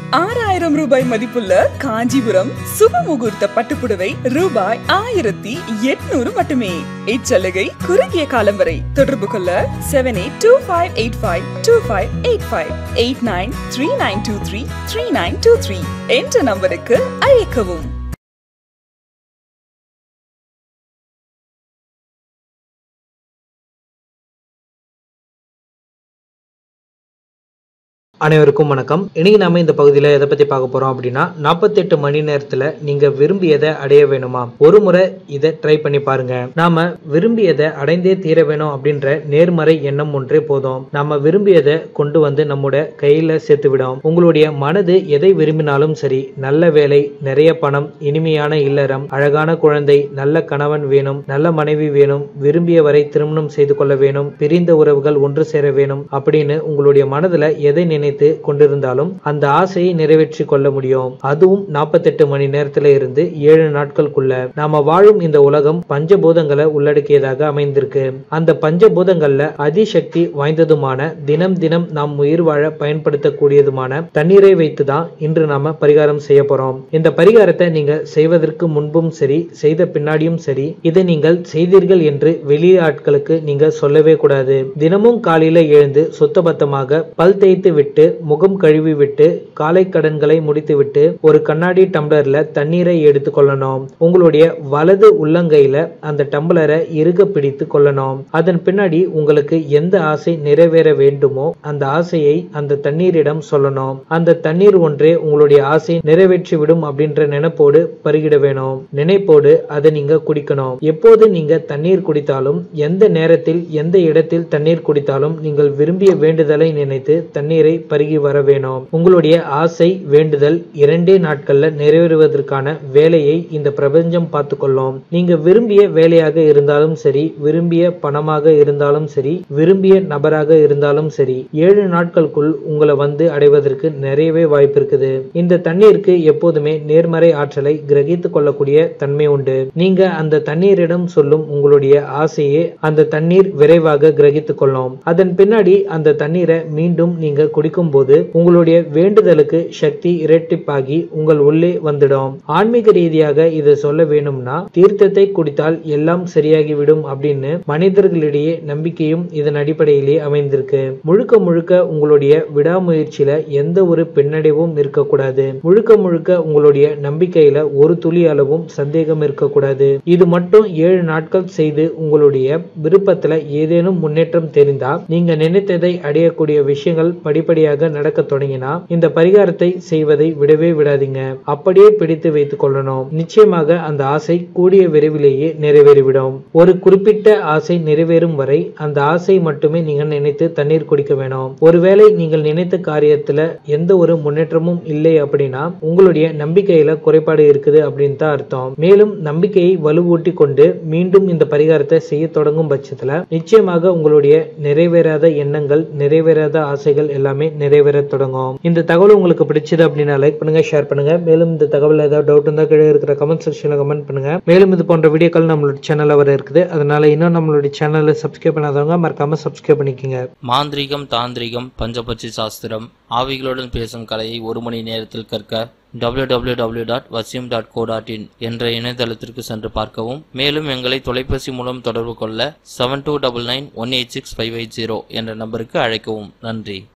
ஆறாயிரம் ரூபாய் மதிப்புள்ள காஞ்சிபுரம் சுப முகூர்த்த பட்டுப்புடவை ரூபாய் ஆயிரத்தி எட்நூறு மட்டுமே இச்சலுகை குறுகிய காலம் வரை தொடர்பு கொள்ள seven eight two five eight five two five eight five eight nine three nine two three three nine two three என்ற நம்பருக்கு அழைக்கவும் அனைவருக்கும் வணக்கம் இன்னைக்கு நாம இந்த பகுதியில் எதை பத்தி பார்க்க போறோம் அப்படின்னா நாற்பத்தெட்டு மணி நேரத்துல நீங்க விரும்பியதை அடைய வேணுமா ஒரு முறை இதை ட்ரை பண்ணி பாருங்க நாம விரும்பியதை அடைந்தே தீர வேணும் அப்படின்ற நேர்மறை எண்ணம் ஒன்றே போதும் நாம விரும்பியதை கொண்டு வந்து நம்முடைய கையில சேர்த்து விடும் உங்களுடைய மனது எதை விரும்பினாலும் சரி நல்ல வேலை நிறைய பணம் இனிமையான இல்லறம் அழகான குழந்தை நல்ல கணவன் வேணும் நல்ல மனைவி வேணும் விரும்பிய வரை திருமணம் செய்து கொள்ள வேணும் பிரிந்த உறவுகள் ஒன்று சேர வேணும் அப்படின்னு உங்களுடைய மனதுல எதை நினைத்து கொண்டிருந்தாலும் அந்த ஆசையை நிறைவேற்றி கொள்ள முடியும் அதுவும் நாற்பத்தெட்டு மணி நேரத்துல இருந்து ஏழு நாட்களுக்குள்ள நாம வாழும் இந்த உலகம் பஞ்சபூதங்களை உள்ளடக்கியதாக அமைந்திருக்கு அந்த பஞ்சபூதங்கள்ல அதிசக்தி வாய்ந்ததுமான தினம் தினம் நாம் உயிர் வாழ பயன்படுத்தக்கூடியதுமான தண்ணீரை வைத்துதான் இன்று நாம பரிகாரம் செய்ய போறோம் இந்த பரிகாரத்தை நீங்க செய்வதற்கு முன்பும் சரி செய்த பின்னாடியும் சரி இதை நீங்கள் செய்தீர்கள் என்று வெளி ஆட்களுக்கு நீங்க சொல்லவே கூடாது தினமும் காலையில எழுந்து சுத்தபத்தமாக பல் தேய்த்து விட்டு முகம் கழுவி விட்டு காலை கடன்களை முடித்துவிட்டு ஒரு கண்ணாடி டம்ளர்ல தண்ணீரை எடுத்து கொள்ளணும் உங்களுடைய வலது உள்ளங்கையில அந்த டம்ளரை இறுக பிடித்து கொள்ளணும் அதன் பின்னாடி உங்களுக்கு எந்த ஆசை நிறைவேற வேண்டுமோ அந்த ஆசையை அந்த தண்ணீரிடம் சொல்லணும் அந்த தண்ணீர் ஒன்றே உங்களுடைய ஆசை நிறைவேற்றி விடும் அப்படின்ற நினைப்போடு பருகிட வேணும் நினைப்போடு அதை நீங்க குடிக்கணும் எப்போது நீங்க தண்ணீர் குடித்தாலும் எந்த நேரத்தில் எந்த இடத்தில் தண்ணீர் குடித்தாலும் நீங்கள் விரும்பிய வேண்டுதலை நினைத்து தண்ணீரை பருகி வர வேணும் உங்களுடைய ஆசை வேண்டுதல் இரண்டே நாட்கள்ல நிறைவேறுவதற்கான வேலையை இந்த பிரபஞ்சம் பார்த்து கொள்ளும் நீங்க விரும்பிய வேலையாக இருந்தாலும் சரி விரும்பிய பணமாக இருந்தாலும் சரி விரும்பிய நபராக இருந்தாலும் சரி ஏழு நாட்களுக்குள் உங்களை வந்து அடைவதற்கு நிறையவே வாய்ப்பு இருக்குது இந்த தண்ணீருக்கு எப்போதுமே நேர்மறை ஆற்றலை கிரகித்துக் கொள்ளக்கூடிய தன்மை உண்டு நீங்க அந்த தண்ணீரிடம் சொல்லும் உங்களுடைய ஆசையே அந்த தண்ணீர் விரைவாக கிரகித்துக் கொள்ளும் அதன் பின்னாடி அந்த தண்ணீரை மீண்டும் நீங்க குடிக்கும் போது உங்களுடைய வேண்டுதலுக்கு சக்தி இரட்டிப்பாகி உங்கள் உள்ளே வந்துடும் ஆன்மீக ரீதியாக இதை சொல்ல வேணும்னா தீர்த்தத்தை குடித்தால் எல்லாம் சரியாகிவிடும் அப்படின்னு மனிதர்களிடையே நம்பிக்கையும் இதன் அடிப்படையிலே அமைந்திருக்கு முழுக்க முழுக்க உங்களுடைய விடாமுயற்சியில எந்த ஒரு பின்னடைவும் இருக்கக்கூடாது முழுக்க முழுக்க உங்களுடைய நம்பிக்கையில ஒரு துளி அளவும் சந்தேகம் இருக்கக்கூடாது இது மட்டும் ஏழு நாட்கள் செய்து உங்களுடைய விருப்பத்துல ஏதேனும் முன்னேற்றம் தெரிந்தா நீங்க நினைத்ததை அடையக்கூடிய விஷயங்கள் படிப்படியாக நடக்க தொடங்கினா இந்த பரிகாரத்தை செய்வதை விடவே விடாதீங்க அப்படியே பிடித்து வைத்துக் கொள்ளணும் நிச்சயமாக அந்த ஆசை கூடிய விரைவிலேயே நிறைவேறிவிடும் ஒரு குறிப்பிட்ட ஆசை நிறைவேறும் வரை அந்த ஆசை மட்டுமே நீங்க நினைத்து தண்ணீர் குடிக்க வேணும் ஒருவேளை நீங்கள் நினைத்த காரியத்துல எந்த ஒரு முன்னேற்றமும் இல்லை அப்படின்னா உங்களுடைய நம்பிக்கையில குறைபாடு இருக்குது அப்படின்னு தான் அர்த்தம் மேலும் நம்பிக்கையை வலுவூட்டி கொண்டு மீண்டும் இந்த பரிகாரத்தை செய்ய தொடங்கும் பட்சத்துல நிச்சயமாக உங்களுடைய நிறைவேறாத எண்ணங்கள் நிறைவேறாத ஆசைகள் எல்லாமே நிறைவேற தொடங்கும் இந்த தகவல் உங்களுக்கு பிடிச்சது அப்படின்னா லைக் பண்ணுங்க ஷேர் பண்ணுங்க மேலும் இந்த தகவல் ஏதாவது டவுட் இருந்தா கீழே இருக்கிற கமெண்ட் செக்ஷன்ல கமெண்ட் பண்ணுங்க மேலும் இது போன்ற வீடியோக்கள் நம்மளோட சேனல்ல வர இருக்குது அதனால இன்னும் நம்மளுடைய சேனலை சப்ஸ்கிரைப் பண்ணாதவங்க மறக்காம சப்ஸ்கிரைப் பண்ணிக்கோங்க மாந்திரீகம் தாந்திரிகம் பஞ்சபட்சி சாஸ்திரம் ஆவிகளுடன் பேசும் கலையை ஒரு மணி நேரத்தில் கற்க www.vasim.co.in டாட் வசியம் டாட் கோ டாட் இன் என்ற இணையதளத்திற்கு சென்று பார்க்கவும் மேலும் எங்களை தொலைபேசி மூலம் தொடர்பு கொள்ள seven two double nine one eight six five eight zero என்ற நம்பருக்கு அழைக்கவும் நன்றி